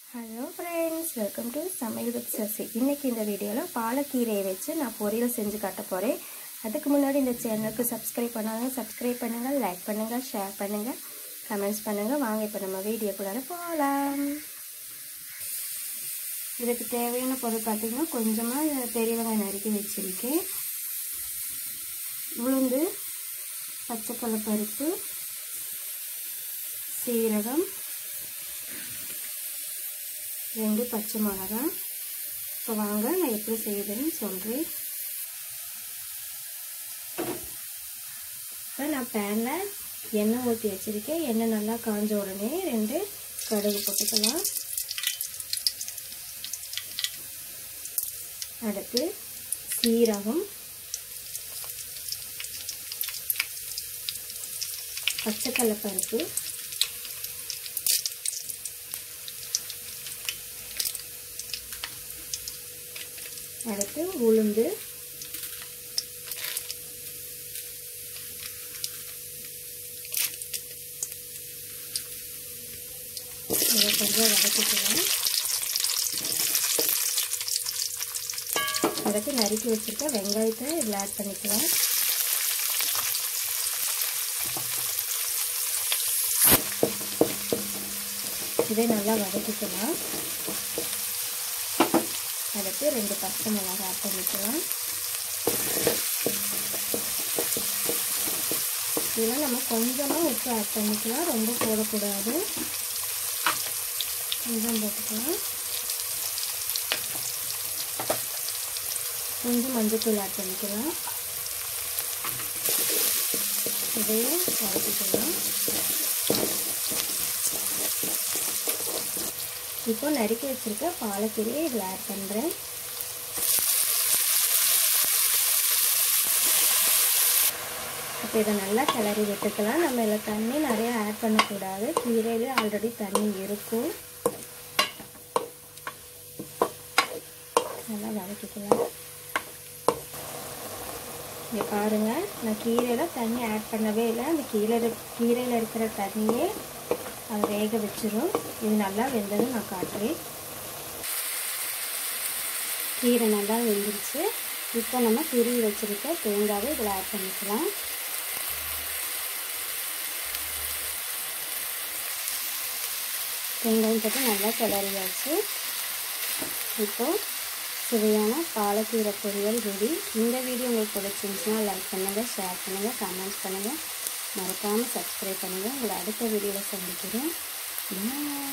hello friends welcome to Samayal with Sasi இன்றைக்கி இந்த வீடியோவில் பாலக்கீரையை வச்சு நான் பொரியல் செஞ்சு காட்ட போகிறேன் அதுக்கு முன்னாடி இந்த சேனலுக்கு சப்ஸ்கிரைப் பண்ணாங்க சப்ஸ்கிரைப் பண்ணுங்கள் லைக் பண்ணுங்கள் ஷேர் பண்ணுங்கள் கமெண்ட்ஸ் பண்ணுங்கள் வாங்க இப்போ நம்ம வீடியோக்குள்ளார போகலாம் இதுக்கு தேவையான பொருள் பார்த்திங்கன்னா கொஞ்சமாக பெரிய வெங்காயம் நறுக்கி வச்சுருக்கேன் உளுந்து பச்சைக்கடலை பருப்பு சீரகம் ரெண்டு பச்சை மிளகா இப்போ வாங்க நான் எப்படி செய்யுதுன்னு சொல்கிறேன் இப்போ நான் பேனில் எண்ணெய் ஊற்றி வச்சுருக்கேன் எண்ணெய் நல்லா காஞ்ச உடனே ரெண்டு கடுகு போட்டுக்கலாம் அடுத்து சீரகம் பச்சைக்கடலை பருப்பு அடுத்து உளுந்து இதை கொஞ்சம் வதக்கிக்கலாம் அடுத்து நறுக்கி வச்சுருக்க வெங்காயத்தை இதில் ஆட் பண்ணிக்கலாம் இதை நல்லா வதக்கிக்கலாம் அடுத்து ரெண்டு பச்சை மிளகாய் ஆட் பண்ணிக்கலாம் இதில் நம்ம கொஞ்சமாக உப்பு ஆட் பண்ணிக்கலாம் ரொம்ப போடக்கூடாது கொஞ்சம் போட்டுக்கலாம் கொஞ்சம் மஞ்சத்தூள் ஆட் பண்ணிக்கலாம் இதையும் வதக்கிக்கலாம் இப்போ நறுக்கி வச்சுருக்க பாலக்கீரையை இதில் ஆட் பண்ணுறேன் இப்போ இதை நல்லா கிளறி விட்டுக்கலாம் நம்ம இதில் தண்ணி நிறையா ஆட் பண்ணக்கூடாது கீரையில் ஆல்ரெடி தண்ணி இருக்கும் நல்லா வதக்கிக்கலாம் இங்கே பாருங்கள் நான் கீரையில் தண்ணி ஆட் பண்ணவே இல்லை அந்த கீரை கீரையில் இருக்கிற தண்ணியே அதை வேக வச்சிரும் இது நல்லா வெந்ததும் நான் காட்டுறேன் கீரை நல்லா வெந்துருச்சு இப்போ நம்ம துருவி வச்சுருக்க தேங்காவை இதில் ஆட் பண்ணிக்கலாம் தேங்காயும் போட்டு நல்லா கிளறியாச்சு இப்போது சுவையான பாலக்கீரை பொரியல் ரெடி இந்த வீடியோ உங்களுக்கு பிடிச்சிருந்துச்சுன்னா லைக் பண்ணுங்கள் ஷேர் பண்ணுங்கள் கமெண்ட்ஸ் பண்ணுங்கள் மறக்காமல் சப்ஸ்கிரைப் பண்ணுங்கள் உங்களை அடுத்த வீடியோவில் சந்திக்கிறேன் பாய்